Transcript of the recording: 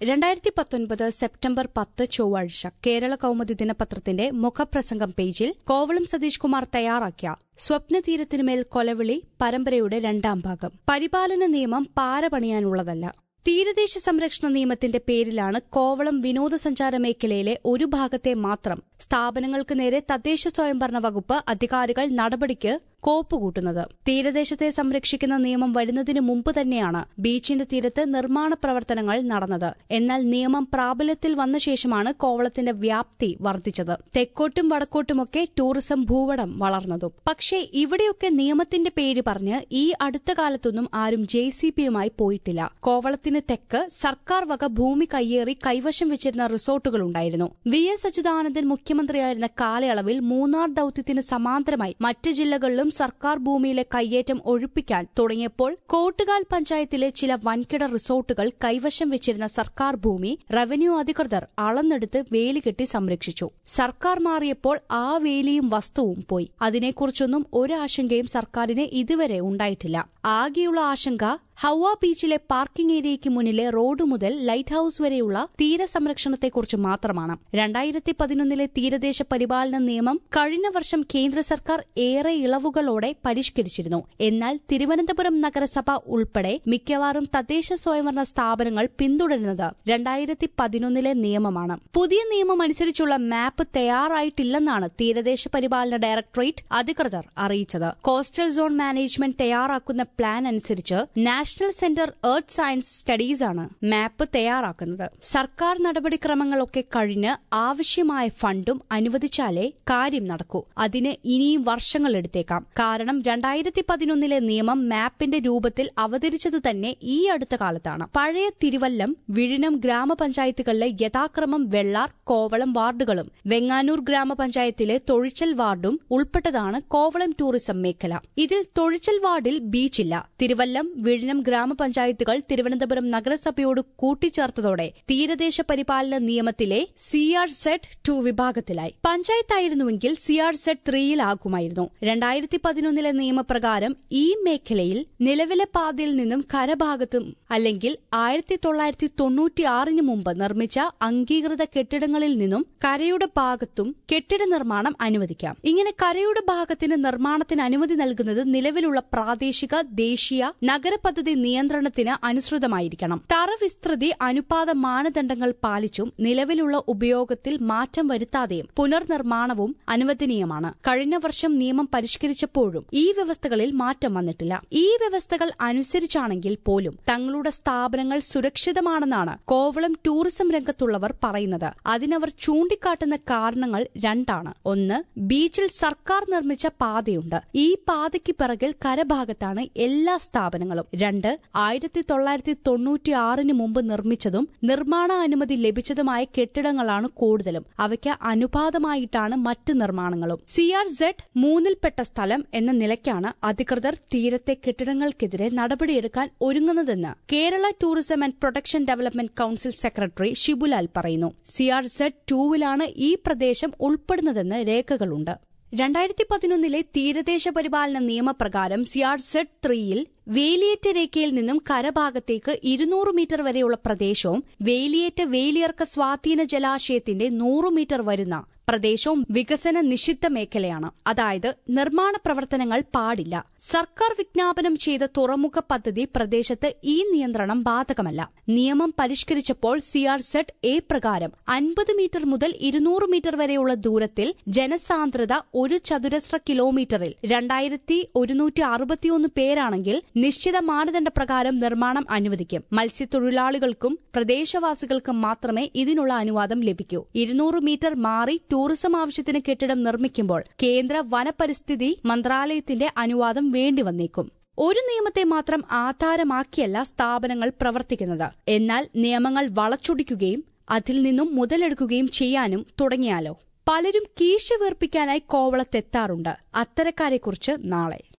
രണ്ടായിരത്തി പത്തൊൻപത് സെപ്റ്റംബർ പത്ത് ചൊവ്വാഴ്ച കേരള കൌമുദി ദിനപത്രത്തിന്റെ മുഖപ്രസംഗം പേജിൽ കോവളം സതീഷ് കുമാർ തയ്യാറാക്കിയ സ്വപ്നതീരത്തിനുമേൽ കൊലവിളി പരമ്പരയുടെ രണ്ടാം ഭാഗം പരിപാലന നിയമം പാര പണിയാനുള്ളതല്ല തീരദേശ സംരക്ഷണ നിയമത്തിന്റെ പേരിലാണ് കോവളം വിനോദസഞ്ചാര മേഖലയിലെ ഒരു ഭാഗത്തെ മാത്രം സ്ഥാപനങ്ങൾക്ക് നേരെ തദ്ദേശ സ്വയംഭരണ വകുപ്പ് അധികാരികൾ നടപടിക്ക് കോപ്പുകൂട്ടുന്നത് തീരദേശത്തെ സംരക്ഷിക്കുന്ന നിയമം വരുന്നതിന് മുമ്പ് തന്നെയാണ് ബീച്ചിന്റെ തീരത്ത് നിർമ്മാണ പ്രവർത്തനങ്ങൾ നടന്നത് എന്നാൽ നിയമം പ്രാബല്യത്തിൽ വന്ന ശേഷമാണ് കോവളത്തിന്റെ വ്യാപ്തി വർദ്ധിച്ചത് തെക്കോട്ടും വടക്കോട്ടുമൊക്കെ ടൂറിസം ഭൂപടം വളർന്നതും പക്ഷേ ഇവിടെയൊക്കെ നിയമത്തിന്റെ പേര് പറഞ്ഞ് ഈ അടുത്ത കാലത്തൊന്നും ആരും ജെ സി പിയുമായി പോയിട്ടില്ല കോവളത്തിന് തെക്ക് സർക്കാർ വക ഭൂമി കയ്യേറി കൈവശം വെച്ചിരുന്ന റിസോർട്ടുകളുണ്ടായിരുന്നു വി എസ് അച്യുതാനന്ദൻ മുഖ്യമന്ത്രിയായിരുന്ന കാലയളവിൽ മൂന്നാർ ദൌത്യത്തിന് സമാന്തരമായി മറ്റ് ജില്ലകളിലും സർക്കാർ ഭൂമിയിലെ കയ്യേറ്റം ഒഴിപ്പിക്കാൻ തുടങ്ങിയപ്പോൾ കോട്ടുകാൽ പഞ്ചായത്തിലെ ചില വൻകിട റിസോർട്ടുകൾ കൈവശം വെച്ചിരുന്ന സർക്കാർ ഭൂമി റവന്യൂ അധികൃതർ അളന്നെടുത്ത് വേലികെട്ടി സംരക്ഷിച്ചു സർക്കാർ മാറിയപ്പോൾ ആ വേലിയും വസ്തുവും പോയി അതിനെക്കുറിച്ചൊന്നും ഒരാശങ്കയും സർക്കാരിന് ഇതുവരെ ഉണ്ടായിട്ടില്ല ആകെയുള്ള ആശങ്ക ഹൌവ ബീച്ചിലെ പാർക്കിംഗ് ഏരിയയ്ക്ക് മുന്നിലെ റോഡ് മുതൽ ലൈറ്റ് ഹൌസ് വരെയുള്ള തീരസംരക്ഷണത്തെക്കുറിച്ച് മാത്രമാണ് രണ്ടായിരത്തി പതിനൊന്നിലെ തീരദേശ പരിപാലന നിയമം കഴിഞ്ഞ വർഷം കേന്ദ്ര സർക്കാർ ഏറെ ഇളവുകളോടെ പരിഷ്കരിച്ചിരുന്നു എന്നാൽ തിരുവനന്തപുരം നഗരസഭ ഉൾപ്പെടെ മിക്കവാറും തദ്ദേശ സ്വയംഭരണ സ്ഥാപനങ്ങൾ പിന്തുടരുന്നത് രണ്ടായിരത്തി പതിനൊന്നിലെ നിയമമാണ് പുതിയ നിയമം അനുസരിച്ചുള്ള മാപ്പ് തയ്യാറായിട്ടില്ലെന്നാണ് തീരദേശ പരിപാലന ഡയറക്ടറേറ്റ് അധികൃതർ അറിയിച്ചത് കോസ്റ്റൽ സോൺ മാനേജ്മെന്റ് തയ്യാറാക്കുന്ന പ്ലാൻ അനുസരിച്ച് നാഷണൽ സെന്റർ എർത്ത് സയൻസ് സ്റ്റഡീസാണ് മാപ്പ് തയ്യാറാക്കുന്നത് സർക്കാർ നടപടിക്രമങ്ങളൊക്കെ കഴിഞ്ഞ് ആവശ്യമായ ഫണ്ടും അനുവദിച്ചാലേ കാര്യം നടക്കൂ അതിന് ഇനിയും വർഷങ്ങൾ എടുത്തേക്കാം കാരണം രണ്ടായിരത്തി പതിനൊന്നിലെ നിയമം മാപ്പിന്റെ രൂപത്തിൽ അവതരിച്ചത് തന്നെ ഈ അടുത്ത കാലത്താണ് പഴയ തിരുവല്ലം വിഴിനം ഗ്രാമപഞ്ചായത്തുകളിലെ യഥാക്രമം വെള്ളാർ കോവളം വാർഡുകളും വെങ്ങാനൂർ ഗ്രാമപഞ്ചായത്തിലെ തൊഴിച്ചൽ വാർഡും ഉൾപ്പെട്ടതാണ് കോവളം ടൂറിസം മേഖല ഇതിൽ തൊഴിച്ചൽ വാർഡിൽ ബീച്ചില്ല തിരുവല്ലം വിഴിനം ഗ്രാമപഞ്ചായത്തുകൾ തിരുവനന്തപുരം നഗരസഭയോട് കൂട്ടിച്ചേർത്തതോടെ തീരദേശ പരിപാലന നിയമത്തിലെ സി ആർ സെഡ് ടു വിഭാഗത്തിലായി പഞ്ചായത്തായിരുന്നുവെങ്കിൽ സി ആർ സെഡ് ത്രീയിലാകുമായിരുന്നു രണ്ടായിരത്തി പതിനൊന്നിലെ നിയമപ്രകാരം ഈ മേഖലയിൽ നിലവിലെ പാതയിൽ നിന്നും കരഭാഗത്തും അല്ലെങ്കിൽ ആയിരത്തി തൊള്ളായിരത്തി തൊണ്ണൂറ്റിയാറിന് മുമ്പ് നിർമ്മിച്ച അംഗീകൃത കെട്ടിടങ്ങളിൽ നിന്നും കരയുടെ ഭാഗത്തും കെട്ടിട നിർമ്മാണം അനുവദിക്കാം ഇങ്ങനെ കരയുടെ ഭാഗത്തിന് നിർമ്മാണത്തിന് അനുമതി നൽകുന്നത് നിലവിലുള്ള പ്രാദേശിക ദേശീയ നഗരപദ്ധതി നിയന്ത്രണത്തിന് അനുസൃതമായിരിക്കണം തറ വിസ്തൃതി അനുപാത മാനദണ്ഡങ്ങൾ പാലിച്ചും നിലവിലുള്ള ഉപയോഗത്തിൽ മാറ്റം വരുത്താതെയും പുനർനിർമ്മാണവും അനുവദനീയമാണ് കഴിഞ്ഞ വർഷം നിയമം പരിഷ്കരിച്ചപ്പോഴും ഈ വ്യവസ്ഥകളിൽ മാറ്റം വന്നിട്ടില്ല ഈ വ്യവസ്ഥകൾ അനുസരിച്ചാണെങ്കിൽ പോലും തങ്ങളുടെ സ്ഥാപനങ്ങൾ സുരക്ഷിതമാണെന്നാണ് കോവളം ടൂറിസം രംഗത്തുള്ളവർ പറയുന്നത് അതിനവർ ചൂണ്ടിക്കാട്ടുന്ന കാരണങ്ങൾ രണ്ടാണ് ഒന്ന് ബീച്ചിൽ സർക്കാർ നിർമ്മിച്ച പാതയുണ്ട് ഈ പാതയ്ക്ക് പിറകിൽ കരഭാഗത്താണ് എല്ലാ സ്ഥാപനങ്ങളും രണ്ട് ആയിരത്തി തൊള്ളായിരത്തി തൊണ്ണൂറ്റിയാറിന് മുമ്പ് നിർമ്മിച്ചതും നിർമ്മാണ അനുമതി ലഭിച്ചതുമായ കെട്ടിടങ്ങളാണ് കൂടുതലും അവയ്ക്ക് അനുപാതമായിട്ടാണ് മറ്റ് നിർമ്മാണങ്ങളും സി ആർ സെഡ് മൂന്നിൽപ്പെട്ട സ്ഥലം എന്ന നിലയ്ക്കാണ് അധികൃതർ തീരത്തെ കെട്ടിടങ്ങൾക്കെതിരെ നടപടിയെടുക്കാൻ ഒരുങ്ങുന്നതെന്ന് Kerala tourism and protection development council secretary Shibulal പറയുന്നു സി ആർ സെഡ് ടൂവിലാണ് ഈ പ്രദേശം ഉൾപ്പെടുന്നതെന്ന് രേഖകളുണ്ട് രണ്ടായിരത്തി പതിനൊന്നിലെ തീരദേശ പരിപാലന നിയമപ്രകാരം സിയാർ സെഡ് ത്രീയിൽ വേലിയേറ്റ രേഖയിൽ നിന്നും കരഭാഗത്തേക്ക് ഇരുന്നൂറ് മീറ്റർ വരെയുള്ള പ്രദേശവും വേലിയേറ്റ വേലിയർക്ക സ്വാധീന ജലാശയത്തിന്റെ നൂറ് മീറ്റർ വരുന്ന പ്രദേശവും വികസന നിഷിദ്ധ മേഖലയാണ് അതായത് നിർമ്മാണ പ്രവർത്തനങ്ങൾ പാടില്ല സർക്കാർ വിജ്ഞാപനം ചെയ്ത തുറമുഖ പദ്ധതി പ്രദേശത്ത് ഈ നിയന്ത്രണം ബാധകമല്ല നിയമം പരിഷ്കരിച്ചപ്പോൾ സിആർ സെഡ് എ പ്രകാരം അൻപത് മീറ്റർ മുതൽ ഇരുന്നൂറ് മീറ്റർ വരെയുള്ള ദൂരത്തിൽ ജനസാന്ദ്രത ഒരു ചതുരശ്ര കിലോമീറ്ററിൽ രണ്ടായിരത്തി ഒരുന്നൂറ്റി അറുപത്തിയൊന്ന് പേരാണെങ്കിൽ നിശ്ചിത മാനദണ്ഡ പ്രകാരം നിർമ്മാണം അനുവദിക്കും മത്സ്യത്തൊഴിലാളികൾക്കും പ്രദേശവാസികൾക്കും മാത്രമേ ഇതിനുള്ള അനുവാദം ലഭിക്കൂ ഇരുന്നൂറ് മീറ്റർ മാറി ടൂറിസം ആവശ്യത്തിന് കെട്ടിടം നിർമ്മിക്കുമ്പോൾ കേന്ദ്ര വനപരിസ്ഥിതി മന്ത്രാലയത്തിന്റെ അനുവാദം വേണ്ടിവന്നേക്കും ഒരു നിയമത്തെ മാത്രം ആധാരമാക്കിയല്ല സ്ഥാപനങ്ങൾ പ്രവർത്തിക്കുന്നത് എന്നാൽ നിയമങ്ങൾ വളച്ചൊടിക്കുകയും അതിൽ നിന്നും മുതലെടുക്കുകയും ചെയ്യാനും തുടങ്ങിയാലോ പലരും കീശ വീർപ്പിക്കാനായി കോവളത്തെത്താറുണ്ട് അത്തരക്കാരെക്കുറിച്ച് നാളെ